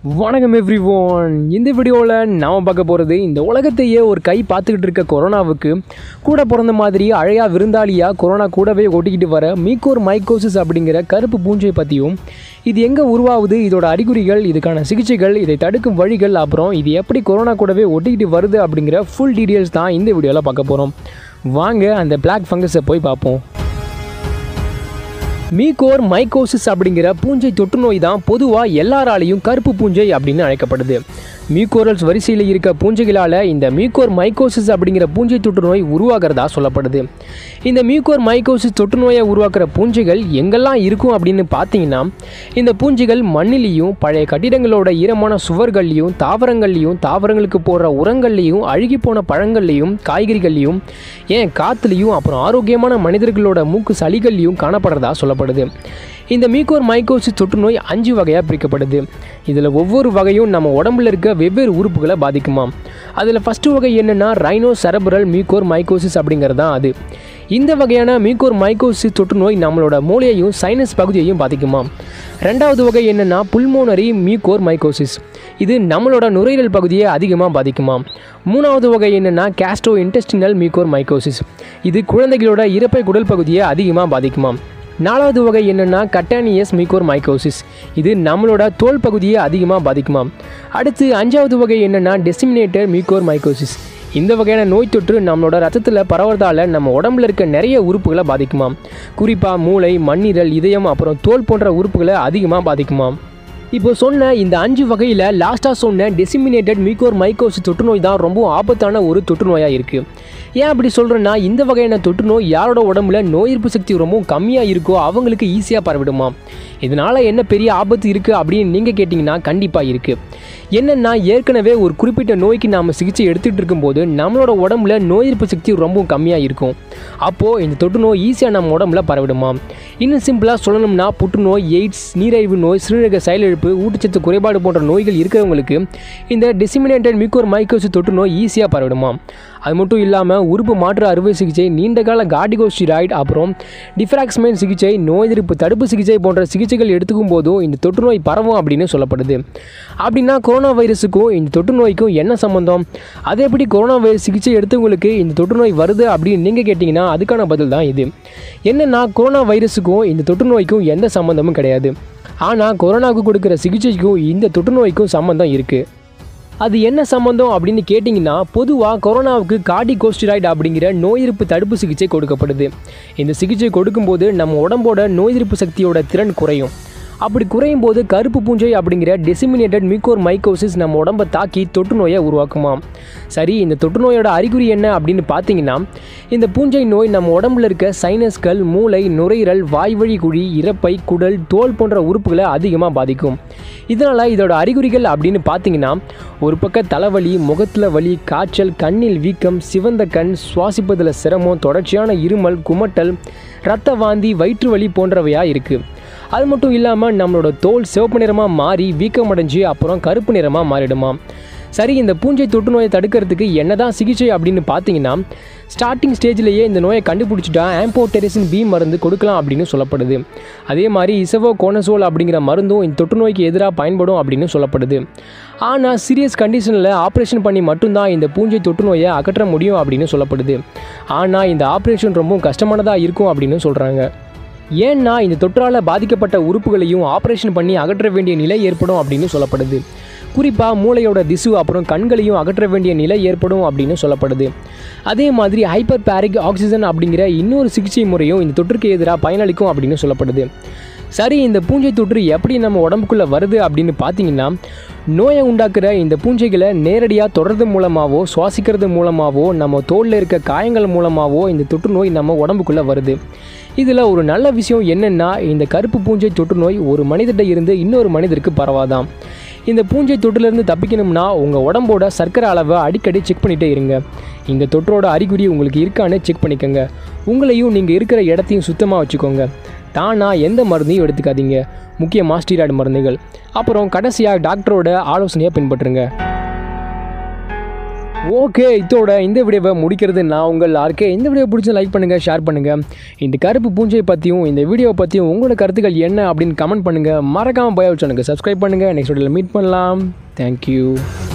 வணக்கம் every one இந்த வீடியோவில் நாம் பார்க்க போகிறது இந்த உலகத்தையே ஒரு கை பார்த்துக்கிட்டு இருக்க கொரோனாவுக்கு கூட பிறந்த மாதிரி அழையா விருந்தாளியாக கொரோனா கூடவே ஒட்டிக்கிட்டு வர மீக்கோர் மைக்கோசிஸ் அப்படிங்கிற கருப்பு பூஞ்சை பற்றியும் இது எங்கே உருவாகுது இதோட அறிகுறிகள் இதுக்கான சிகிச்சைகள் இதை தடுக்கும் வழிகள் அப்புறம் இது எப்படி கொரோனா கூடவே ஒட்டிக்கிட்டு வருது அப்படிங்கிற ஃபுல் டீட்டெயில்ஸ் தான் இந்த வீடியோவில் பார்க்க போகிறோம் வாங்க அந்த பிளாக் ஃபங்கஸை போய் பார்ப்போம் மீகோர் மைக்கோசிஸ் அப்படிங்கிற பூஞ்சை தொற்றுநோய் தான் பொதுவாக எல்லாராலையும் கருப்பு பூஞ்சை அப்படின்னு அழைக்கப்படுது மீகோரல்ஸ் வரிசையில் இருக்க பூஞ்சைகளால் இந்த மீகோர் மைக்கோசிஸ் அப்படிங்கிற பூஞ்சை தொற்றுநோய் உருவாகிறதா சொல்லப்படுது இந்த மீகோர் மைக்கோசிஸ் தொற்றுநோயை உருவாக்குற பூஞ்சைகள் எங்கெல்லாம் இருக்கும் அப்படின்னு பார்த்தீங்கன்னா இந்த பூஞ்சைகள் மண்ணிலையும் பழைய கட்டிடங்களோட ஈரமான சுவர்கள்லையும் தாவரங்கள்லையும் தாவரங்களுக்கு போடுற உரங்கள்லையும் அழுகி போன பழங்கள்லையும் காய்கறிகள்லையும் ஏன் காற்றுலையும் அப்புறம் ஆரோக்கியமான மனிதர்களோட மூக்கு சளிகள்லையும் காணப்படுறதா சொல்லப்படுது இந்த மீகோர் மைக்கோசிஸ் தொற்றுநோய் அஞ்சு வகையாக பிரிக்கப்படுது இதில் ஒவ்வொரு வகையும் நம்ம உடம்புல இருக்க வெவ்வேறு உறுப்புகளை பாதிக்குமாம் அதில் ஃபஸ்ட்டு வகை என்னென்னா ரைனோ செரபரல் மீகோர் மைக்கோசிஸ் அப்படிங்கிறது தான் அது இந்த வகையான மீகோர் மைக்கோசிஸ் தொற்றுநோய் நம்மளோட மூளையையும் சைனஸ் பகுதியையும் பாதிக்குமாம் ரெண்டாவது வகை என்னென்னா புல்மோனரி மீகோர் மைக்கோசிஸ் இது நம்மளோட நுரையீரல் பகுதியை அதிகமாக பாதிக்குமாம் மூணாவது வகை என்னென்னா கேஸ்ட்ரோ இன்டெஸ்டினல் மீகோர் மைக்கோசிஸ் இது குழந்தைகளோட இறப்பை குடல் பகுதியை அதிகமாக பாதிக்குமாம் நாலாவது வகை என்னென்னா கட்டானியஸ் மீகோர் மைக்கோசிஸ் இது நம்மளோட தோல் பகுதியை அதிகமாக பாதிக்குமாம் அடுத்து அஞ்சாவது வகை என்னென்னா டெசிமினேட்டர் மீகோர் மைக்கோசிஸ் இந்த வகையான நோய் தொற்று நம்மளோட ரத்தத்தில் பரவுறதால நம்ம உடம்புல இருக்க நிறைய உறுப்புகளை பாதிக்குமாம் குறிப்பாக மூளை மண்ணீரல் இதயம் அப்புறம் தோல் போன்ற உறுப்புகளை அதிகமாக பாதிக்குமாம் இப்போ சொன்ன இந்த அஞ்சு வகையில் லாஸ்ட்டாக சொன்ன டெசிமினேட்டட் மீகோர் மைக்கோசிஸ் தொற்றுநோய் தான் ரொம்ப ஆபத்தான ஒரு தொற்றுநோயாக இருக்குது ஏன் அப்படி சொல்கிறேன்னா இந்த வகையான தொற்றுநோய் யாரோட உடம்புல நோய் எதிர்ப்பு சக்தி ரொம்பவும் கம்மியாக இருக்கோ அவங்களுக்கு ஈஸியாக பரவிடுமா இதனால் என்ன பெரிய ஆபத்து இருக்குது அப்படின்னு நீங்கள் கேட்டிங்கன்னா கண்டிப்பாக இருக்குது என்னென்னா ஏற்கனவே ஒரு குறிப்பிட்ட நோய்க்கு நாம் சிகிச்சை எடுத்துகிட்டு இருக்கும்போது நம்மளோட உடம்புல நோய் எதிர்ப்பு சக்தி ரொம்பவும் கம்மியாக இருக்கும் அப்போது இந்த தொற்று நோய் ஈஸியாக நம்ம உடம்புல பரவிடுமா இன்னும் சிம்பிளாக சொல்லணும்னா புற்றுநோய் எய்ட்ஸ் நீரிழிவு நோய் சிறுநீரக செயலிழப்பு ஊட்டச்சத்து குறைபாடு போன்ற நோய்கள் இருக்கிறவங்களுக்கு இந்த டிசிமினேட்டட் மியூக்கோர் மைக்கோசிஸ் தொற்று நோய் ஈஸியாக பரவிடுமா அது மட்டும் இல்லாமல் உறுப்பு மாற்று அறுவை சிகிச்சை நீண்டகால கார்டிகோஸ்டிராய்டு அப்புறம் டிஃப்ராக்ஸ்மென் சிகிச்சை நோய் எதிர்ப்பு தடுப்பு சிகிச்சை போன்ற சிகிச்சைகள் எடுத்துக்கும் போதும் இந்த தொற்று நோய் பரவும் அப்படின்னு சொல்லப்படுது அப்படின்னா கொரோனா வைரஸுக்கும் இந்த தொற்று நோய்க்கும் என்ன சம்மந்தம் அது எப்படி கொரோனா வைரஸ் சிகிச்சை எடுத்தவங்களுக்கு இந்த தொற்று நோய் வருது அப்படின்னு நீங்கள் கேட்டிங்கன்னா அதுக்கான பதில் தான் இது என்னென்னா கொரோனா வைரஸுக்கும் இந்த தொற்று நோய்க்கும் எந்த சம்மந்தமும் கிடையாது ஆனால் கொரோனாவுக்கு கொடுக்குற சிகிச்சைக்கும் இந்த தொற்று நோய்க்கும் சம்மந்தம் இருக்குது அது என்ன சம்மந்தம் அப்படின்னு கேட்டிங்கன்னா பொதுவாக கொரோனாவுக்கு கார்டிகோஸ்டிராய்டு அப்படிங்கிற நோய் எதிர்ப்பு தடுப்பு சிகிச்சை கொடுக்கப்படுது இந்த சிகிச்சை கொடுக்கும்போது நம்ம உடம்போட நோய் எதிர்ப்பு சக்தியோட திறன் குறையும் அப்படி குறையும் போது கருப்பு பூஞ்சை அப்படிங்கிற டெசிமினேட்டட் மியூக்கோர் மைக்கோசிஸ் நம்ம உடம்பை தாக்கி தொற்று நோயை உருவாக்குமாம் சரி இந்த தொற்று நோயோட அறிகுறி என்ன அப்படின்னு பார்த்தீங்கன்னா இந்த பூஞ்சை நோய் நம்ம உடம்புல இருக்க சைனஸ்கள் மூளை நுரையீரல் வாய்வழி குழி இறப்பை குடல் தோல் போன்ற உறுப்புகளை அதிகமாக பாதிக்கும் இதனால் இதோட அறிகுறிகள் அப்படின்னு பார்த்தீங்கன்னா ஒரு பக்கம் தலைவலி முகத்தில் வலி காய்ச்சல் கண்ணில் வீக்கம் சிவந்த கண் சுவாசிப்பதில் சிரமம் தொடர்ச்சியான இருமல் குமட்டல் இரத்த வாந்தி வயிற்று வலி போன்றவையாக இருக்குது அது மட்டும் இல்லாமல் நம்மளோட தோல் சிவப்பு நிறமாக மாறி வீக்கமடைஞ்சு அப்புறம் கருப்பு நிறமாக மாறிடுமா சரி இந்த பூஞ்சை தொற்று நோயை தடுக்கிறதுக்கு என்னதான் சிகிச்சை அப்படின்னு பார்த்தீங்கன்னா ஸ்டார்டிங் ஸ்டேஜ்லேயே இந்த நோயை கண்டுபிடிச்சிட்டா ஆம்போடெரிசின் பி மருந்து கொடுக்கலாம் அப்படின்னு சொல்லப்படுது அதே மாதிரி இசவோ கோனசோல் அப்படிங்கிற மருந்தும் இந்த தொற்று நோய்க்கு எதிராக பயன்படும் அப்படின்னு சொல்லப்படுது ஆனால் சீரியஸ் கண்டிஷனில் ஆப்ரேஷன் பண்ணி மட்டும்தான் இந்த பூஞ்சை தொற்று நோயை அகற்ற முடியும் அப்படின்னு சொல்லப்படுது ஆனால் இந்த ஆப்ரேஷன் ரொம்பவும் கஷ்டமானதாக இருக்கும் அப்படின்னு சொல்கிறாங்க ஏன்னா இந்த தொற்றால் பாதிக்கப்பட்ட உறுப்புகளையும் ஆப்ரேஷன் பண்ணி அகற்ற வேண்டிய நிலை ஏற்படும் அப்படின்னு சொல்லப்படுது குறிப்பாக மூளையோட திசு அப்புறம் கண்களையும் அகற்ற வேண்டிய நிலை ஏற்படும் அப்படின்னு சொல்லப்படுது அதே மாதிரி ஹைப்பர் பேரிக் ஆக்சிஜன் அப்படிங்கிற இன்னொரு சிகிச்சை முறையும் இந்த தொற்றுக்கு எதிராக பயனளிக்கும் அப்படின்னு சொல்லப்படுது சரி இந்த பூஞ்சை தொற்று எப்படி நம்ம உடம்புக்குள்ளே வருது அப்படின்னு பார்த்தீங்கன்னா நோயை உண்டாக்குற இந்த பூஞ்சைகளை நேரடியாக தொடர்றது மூலமாகவோ சுவாசிக்கிறது மூலமாகவோ நம்ம தோலில் இருக்க காயங்கள் மூலமாகவோ இந்த தொற்று நோய் நம்ம உடம்புக்குள்ளே வருது இதில் ஒரு நல்ல விஷயம் என்னென்னா இந்த கருப்பு பூஞ்சை தொற்று நோய் ஒரு மனிதர்கிட்ட இருந்து இன்னொரு மனிதருக்கு பரவாதாம் இந்த பூஞ்சை தொற்றுலேருந்து தப்பிக்கணும்னா உங்கள் உடம்போட சர்க்கரை அளவை அடிக்கடி செக் பண்ணிகிட்டே இருங்க இந்த தொற்றோட அறிகுறி உங்களுக்கு இருக்கான்னு செக் பண்ணிக்கோங்க உங்களையும் நீங்கள் இருக்கிற இடத்தையும் சுத்தமாக வச்சுக்கோங்க தானாக எந்த மருந்தையும் எடுத்துக்காதீங்க முக்கியமாக ஸ்டீராய்டு மருந்துகள் அப்புறம் கடைசியாக டாக்டரோட ஆலோசனையை பின்பற்றுங்க ஓகே இதோட இந்த வீடியோவை முடிக்கிறது நான் உங்கள் ஆர்கே இந்த வீடியோ பிடிச்ச லைக் பண்ணுங்கள் ஷேர் பண்ணுங்கள் இந்த கருப்பு பூஞ்சை பற்றியும் இந்த வீடியோ பற்றியும் உங்களோட கருத்துக்கள் என்ன அப்படின்னு கமெண்ட் பண்ணுங்கள் மறக்காமல் பயோ சேனலுக்கு சப்ஸ்கிரைப் பண்ணுங்கள் நெக்ஸ்ட் வீடியோவில் மீட் பண்ணலாம் தேங்க்யூ